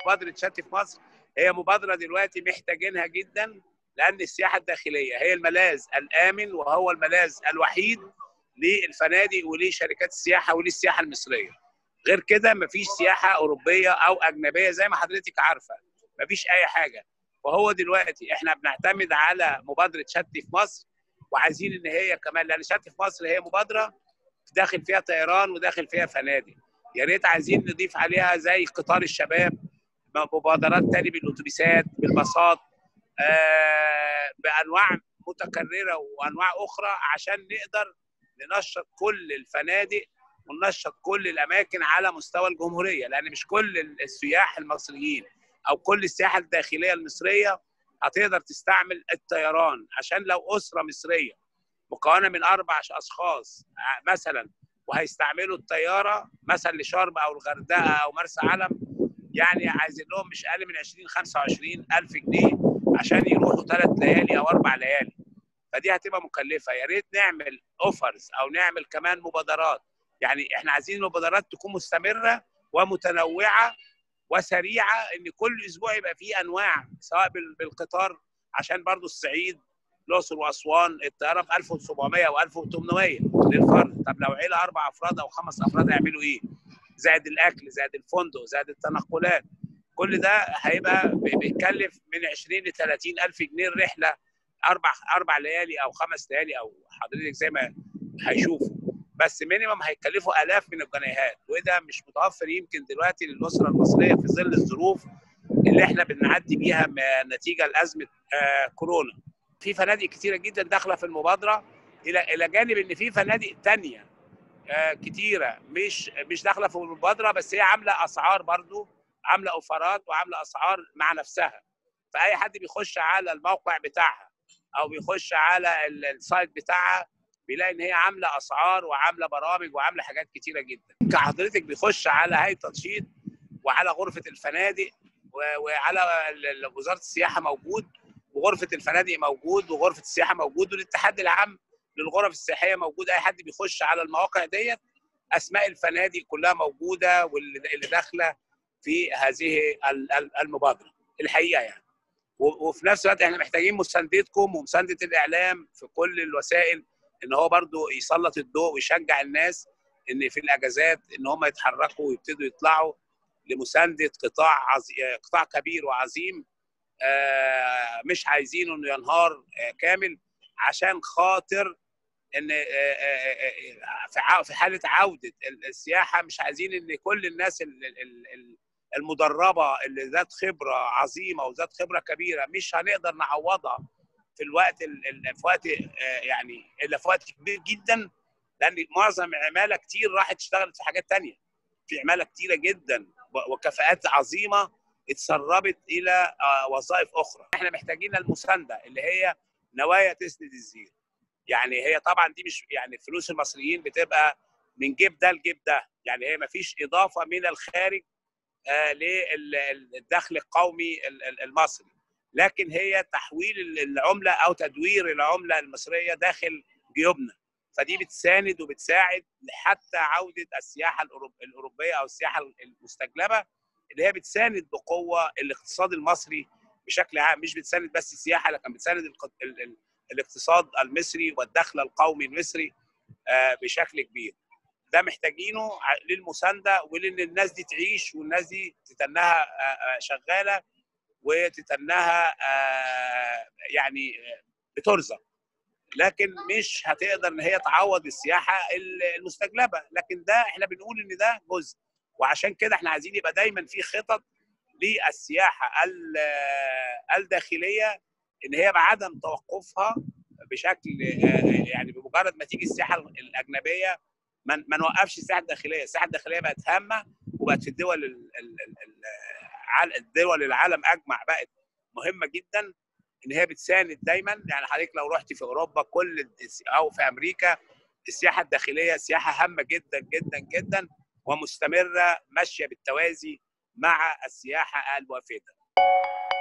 مبادره شتي في مصر هي مبادره دلوقتي محتاجينها جدا لان السياحه الداخليه هي الملاذ الامن وهو الملاذ الوحيد للفنادق ولشركات السياحه وللسياحه المصريه غير كده مفيش سياحه اوروبيه او اجنبيه زي ما حضرتك عارفه مفيش اي حاجه وهو دلوقتي احنا بنعتمد على مبادره شتي في مصر وعايزين ان هي كمان لان شتي في مصر هي مبادره داخل فيها طيران وداخل فيها فنادق يا ريت عايزين نضيف عليها زي قطار الشباب مبادرات تاني بالاتوبيسات بالباصات آه بانواع متكرره وانواع اخرى عشان نقدر ننشط كل الفنادق وننشط كل الاماكن على مستوى الجمهوريه لان مش كل السياح المصريين او كل السياحه الداخليه المصريه هتقدر تستعمل الطيران عشان لو اسره مصريه مكونه من اربع اشخاص مثلا وهيستعملوا الطياره مثلا لشرم او الغردقه او مرسى علم يعني عايزين لهم مش اقل من 20 25 الف جنيه عشان يروحوا ثلاث ليالي او اربع ليالي فدي هتبقى مكلفه يا ريت نعمل اوفرز او نعمل كمان مبادرات يعني احنا عايزين المبادرات تكون مستمره ومتنوعه وسريعه ان كل اسبوع يبقى فيه انواع سواء بالقطار عشان برضو الصعيد الاقصر واسوان الطياره ب 1700 او 1800 للفرد طب لو عيله اربع افراد او خمس افراد هيعملوا ايه؟ زائد الاكل زائد الفندق زائد التنقلات كل ده هيبقى بيتكلف من 20 ل 30 الف جنيه الرحله اربع اربع ليالي او خمس ليالي او حضرتك زي ما هيشوفوا بس مينيمم هيكلفوا الاف من الجنيهات وده مش متوفر يمكن دلوقتي للاسره المصريه في ظل الظروف اللي احنا بنعدي بيها نتيجه لازمه آه كورونا. في فنادق كتيره جدا داخله في المبادره الى الى جانب ان في فنادق ثانيه آه كتيره مش مش داخله في المبادره بس هي عامله اسعار برضو عامله اوفرات وعامله اسعار مع نفسها. فاي حد بيخش على الموقع بتاعها او بيخش على السايت بتاعها بيلاقي ان هي عامله اسعار وعامله برامج وعامله حاجات كتيره جدا كحضرتك بيخش على هيئه تنشيط وعلى غرفه الفنادق وعلى وزاره السياحه موجود وغرفه الفنادق موجود وغرفه السياحه موجود والاتحاد العام للغرف السياحيه موجود اي حد بيخش على المواقع ديت اسماء الفنادق كلها موجوده واللي داخله في هذه المبادره الحقيقه يعني وفي نفس الوقت احنا محتاجين مساندتكم ومسانده الاعلام في كل الوسائل ان هو برضو يسلط الضوء ويشجع الناس ان في الاجازات ان هم يتحركوا ويبتدوا يطلعوا لمسانده قطاع عظ... قطاع كبير وعظيم مش عايزينه انه ينهار كامل عشان خاطر ان في حاله عوده السياحه مش عايزين ان كل الناس المدربه اللي ذات خبره عظيمه وذات خبره كبيره مش هنقدر نعوضها في الوقت في وقت يعني الا في وقت كبير جدا لان معظم عماله كتير راحت اشتغلت في حاجات تانية في عماله كتيره جدا وكفاءات عظيمه اتسربت الى وظائف اخرى احنا محتاجين المسانده اللي هي نوايا تسند الزير يعني هي طبعا دي مش يعني فلوس المصريين بتبقى من جيب ده لجيب ده يعني هي ما فيش اضافه من الخارج آه للدخل القومي المصري لكن هي تحويل العمله او تدوير العمله المصريه داخل جيوبنا فدي بتساند وبتساعد حتى عوده السياحه الاوروبيه او السياحه المستجلبه اللي هي بتساند بقوه الاقتصاد المصري بشكل عام مش بتساند بس السياحه لكن بتساند الاقتصاد المصري والدخل القومي المصري بشكل كبير ده محتاجينه للمسانده ولان الناس دي تعيش والناس دي تتنها شغاله وتتنها يعني بترزق لكن مش هتقدر ان هي تعوض السياحه المستجلبه لكن ده احنا بنقول ان ده جزء وعشان كده احنا عايزين يبقى دايما في خطط للسياحه الداخليه ان هي بعدم توقفها بشكل يعني بمجرد ما تيجي السياحه الاجنبيه ما نوقفش السياحه الداخليه، السياحه الداخليه بقت هامه وبقت في الدول الدول العالم اجمع بقت مهمه جدا ان هي بتساند دايما يعني حضرتك لو رحت في اوروبا كل او في امريكا السياحه الداخليه سياحه هامه جدا جدا جدا ومستمره ماشيه بالتوازي مع السياحه الوافده.